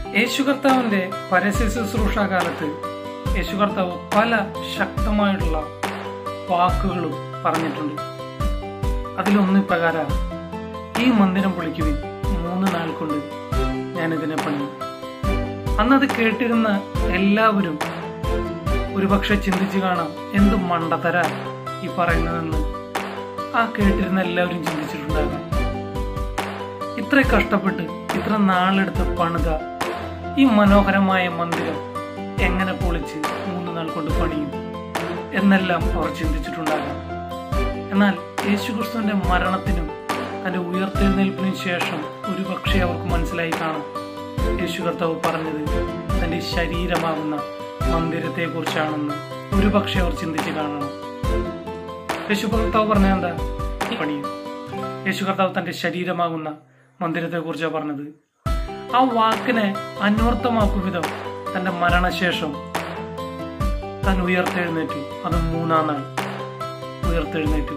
യേശു കർത്താവിന്റെ പരസ്യ ശുശ്രൂഷ കാലത്ത് യേശു കർത്താവ് പല ശക്തമായിട്ടുള്ള വാക്കുകളും പറഞ്ഞിട്ടുണ്ട് അതിലൊന്ന് പ്രകാരം ഈ മന്ദിരം പൊളിക്കുവിൻ മൂന്ന് നാൾ കൊണ്ട് ഞാനിതിനെ പണിയും അന്നത് കേട്ടിരുന്ന എല്ലാവരും ഒരുപക്ഷെ ചിന്തിച്ചു കാണാം എന്ത് മണ്ടത്തര ഈ പറയുന്നതെന്ന് ആ കേട്ടിരുന്ന എല്ലാവരും ചിന്തിച്ചിട്ടുണ്ടാകാം ഇത്ര കഷ്ടപ്പെട്ട് ഇത്ര നാളെടുത്ത് പണിത ഈ മനോഹരമായ മന്ദിരം എങ്ങനെ പൊളിച്ച് മൂന്ന് നാൾ കൊണ്ട് പണിയും എന്നെല്ലാം അവർ ചിന്തിച്ചിട്ടുണ്ടാകാം എന്നാൽ യേശുക്രിസ്തുവിന്റെ മരണത്തിനും തന്റെ ഉയർത്തെഴുന്നേൽപ്പിനും ശേഷം ഒരു പക്ഷേ അവർക്ക് മനസ്സിലായി കാണാം യേശു കർത്താവ് പറഞ്ഞത് തന്റെ ശരീരമാകുന്ന മന്ദിരത്തെ കുറിച്ചാണെന്ന് ഒരു പക്ഷേ അവർ ചിന്തിച്ച് കാണണം യേശു കർത്താവ് പറഞ്ഞ എന്താ ഈ പണിയും യേശു കർത്താവ് തന്റെ ശരീരമാകുന്ന മന്ദിരത്തെ കുറിച്ചാണ് പറഞ്ഞത് ആ വാക്കിനെ അന്വർത്ഥമാക്കും വിധം തന്റെ മരണശേഷം താൻ ഉയർത്തെഴുന്നേറ്റു അത് മൂന്നാം നാൾ ഉയർത്തെഴുന്നേറ്റു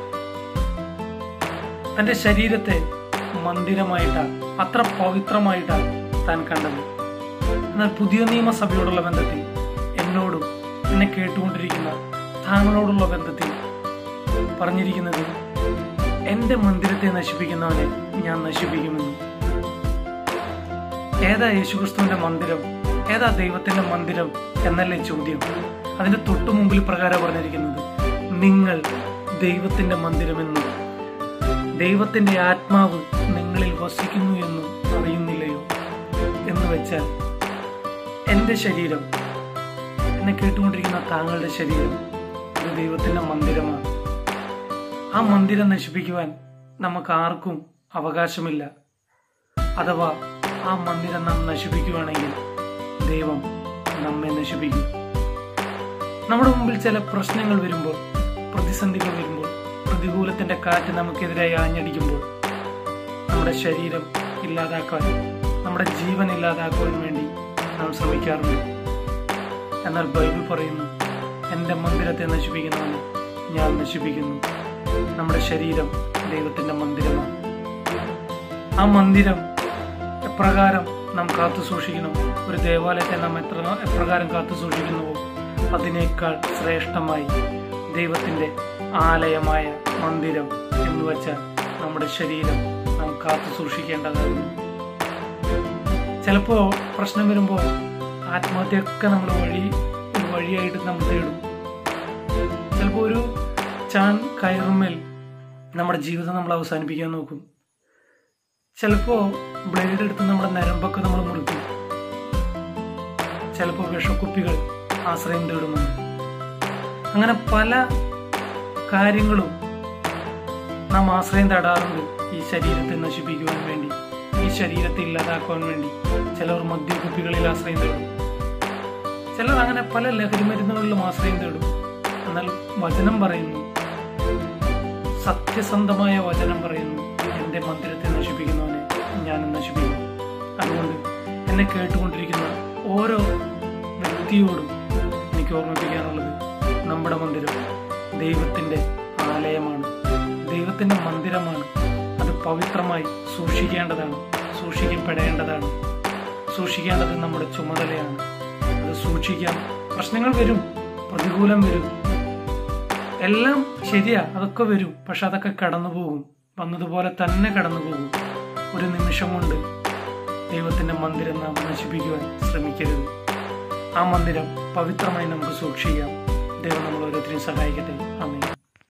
തന്റെ ശരീരത്തെ മന്ദിരമായിട്ടാണ് അത്ര പവിത്രമായിട്ടാണ് താൻ കണ്ടത് എന്നാൽ പുതിയ നിയമസഭയോടുള്ള ബന്ധത്തിൽ എന്നോടും എന്നെ കേട്ടുകൊണ്ടിരിക്കുന്ന താങ്കളോടുള്ള ബന്ധത്തിൽ പറഞ്ഞിരിക്കുന്നത് എന്റെ മന്ദിരത്തെ നശിപ്പിക്കുന്നവനെ ഞാൻ നശിപ്പിക്കുമെന്ന് ഏതാ യേശുക്രിസ്തുവിന്റെ മന്ദിരം ഏതാ ദൈവത്തിന്റെ മന്ദിരം എന്നല്ലേ ചോദ്യം അതിന്റെ തൊട്ടു മുമ്പിൽ പ്രകാരം പറഞ്ഞിരിക്കുന്നത് നിങ്ങൾ ദൈവത്തിന്റെ മന്ദിരമെന്നും ദൈവത്തിന്റെ ആത്മാവ് നിങ്ങളിൽ വസിക്കുന്നു എന്നും അറിയുന്നില്ലയോ എന്ന് വെച്ചാൽ എന്റെ ശരീരം എന്നെ കേട്ടുകൊണ്ടിരിക്കുന്ന താങ്കളുടെ ശരീരം ഇത് ദൈവത്തിന്റെ മന്ദിരമാണ് ആ മന്ദിരം നശിപ്പിക്കുവാൻ നമുക്ക് ആർക്കും അവകാശമില്ല അഥവാ ആ മന്ദിരം നാം നശിപ്പിക്കുകയാണെങ്കിൽ ദൈവം നമ്മെ നശിപ്പിക്കും നമ്മുടെ മുമ്പിൽ ചില പ്രശ്നങ്ങൾ വരുമ്പോൾ പ്രതിസന്ധികൾ വരുമ്പോൾ പ്രതികൂലത്തിന്റെ കാറ്റ് നമുക്കെതിരായി ആഞ്ഞടിക്കുമ്പോൾ നമ്മുടെ ശരീരം ഇല്ലാതാക്കാൻ നമ്മുടെ ജീവൻ ഇല്ലാതാക്കുവാൻ വേണ്ടി നാം ശ്രമിക്കാറുണ്ട് എന്നാൽ ബൈബിൾ പറയുന്നു എൻ്റെ മന്ദിരത്തെ നശിപ്പിക്കുന്നവനെ ഞാൻ നശിപ്പിക്കുന്നു നമ്മുടെ ശരീരം ദൈവത്തിന്റെ മന്ദിരമാണ് ആ മന്ദിരം എപ്രകാരം നാം കാത്തു സൂക്ഷിക്കണം ഒരു ദേവാലയത്തെ നാം എത്ര എപ്രകാരം കാത്തു സൂക്ഷിക്കുന്നുവോ അതിനേക്കാൾ ശ്രേഷ്ഠമായി ദൈവത്തിന്റെ ആലയമായ മന്ദിരം എന്ന് വെച്ചാൽ നമ്മുടെ ശരീരം നാം കാത്തു സൂക്ഷിക്കേണ്ടതാകുന്നു ചിലപ്പോ പ്രശ്നം വരുമ്പോ ആത്മഹത്യയൊക്കെ നമ്മൾ വഴി ഒരു വഴിയായിട്ട് നമ്മൾ തേടും ചിലപ്പോ ഒരു ചാൻ കയറുമേൽ നമ്മുടെ ജീവിതം നമ്മൾ അവസാനിപ്പിക്കാൻ നോക്കും ചിലപ്പോ ബ്ലേഡ് എടുത്ത് നമ്മുടെ നരമ്പൊക്കെ നമ്മൾ മുറിക്കും ചിലപ്പോ വിഷക്കുപ്പികൾ ആശ്രയം തേടുന്നുണ്ട് അങ്ങനെ പല കാര്യങ്ങളും നാം ആശ്രയം തേടാറുണ്ട് ഈ ശരീരത്തെ നശിപ്പിക്കുവാൻ വേണ്ടി ഈ ശരീരത്തെ ഇല്ലാതാക്കുവാൻ വേണ്ടി ചിലർ മദ്യക്കുപ്പികളിൽ ആശ്രയം തേടും ചിലർ അങ്ങനെ പല ലഹരി മരുന്നുകളിലും ആശ്രയം തേടും എന്നാൽ വചനം പറയുന്നു സത്യസന്ധമായ വചനം പറയുന്നു എന്റെ മന്ദിരത്തെ നശിപ്പിക്കുന്നവനെ ഞാൻ നശിപ്പിക്കും അതുകൊണ്ട് എന്നെ കേട്ടുകൊണ്ടിരിക്കുന്ന ഓരോ വ്യക്തിയോടും എനിക്ക് ഓർമ്മിപ്പിക്കാനുള്ളത് നമ്മുടെ മന്ദിരം ദൈവത്തിന്റെ ആലയമാണ് ദൈവത്തിന്റെ മന്ദിരമാണ് അത് പവിത്രമായി സൂക്ഷിക്കേണ്ടതാണ് സൂക്ഷിക്കപ്പെടേണ്ടതാണ് സൂക്ഷിക്കേണ്ടത് നമ്മുടെ ചുമതലയാണ് അത് സൂക്ഷിക്കാം പ്രശ്നങ്ങൾ വരും പ്രതികൂലം വരും എല്ലാം ശരിയാ അതൊക്കെ വരും പക്ഷെ അതൊക്കെ കടന്നു പോകും വന്നതുപോലെ തന്നെ കടന്നു പോകും ഒരു നിമിഷം കൊണ്ട് ദൈവത്തിന്റെ മന്ദിരം നാം നശിപ്പിക്കുവാൻ ശ്രമിക്കരുത് ആ മന്ദിരം പവിത്രമായി നമുക്ക് സൂക്ഷിക്കാം ദൈവം നമ്മൾ ഓരോരുത്തരെയും സഹായിക്കട്ടെ അമ്മേ